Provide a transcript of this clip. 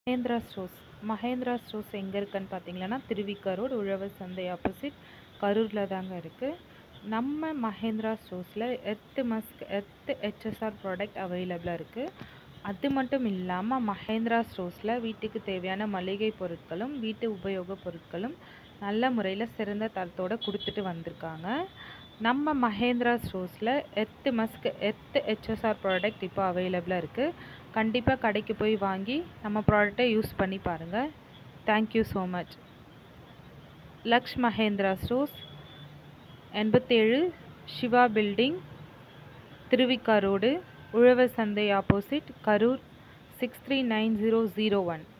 Mahindra stores Mahindra stores எங்கே இருக்குன்னு பார்த்தீங்கன்னா திருவிக ரோடு உழவர் சந்தை ஆப்போசிட் கரூரில் தாங்க இருக்குது நம்ம மகேந்திரா ஸ்டோர்ஸில் earth musk earth HSR product அவைலபிளாக இருக்குது அது மட்டும் இல்லாமல் மகேந்திரா ஸ்டோர்ஸில் வீட்டுக்கு தேவையான மளிகை பொருட்களும் வீட்டு உபயோகப் பொருட்களும் நல்ல முறையில் சிறந்த தரத்தோடு கொடுத்துட்டு வந்திருக்காங்க நம்ம மகேந்திரா ஸ்டோர்ஸில் earth musk earth HSR product இப்போ அவைலபிளாக இருக்குது கண்டிப்பாக கடைக்கு போய் வாங்கி நம்ம ப்ராடக்டை யூஸ் பண்ணி பாருங்கள் thank you so much Laksh Mahendra stores எண்பத்தேழு சிவா பில்டிங் திருவிக்கா ரோடு உழவர் சந்தை opposite Karur six three nine zero zero one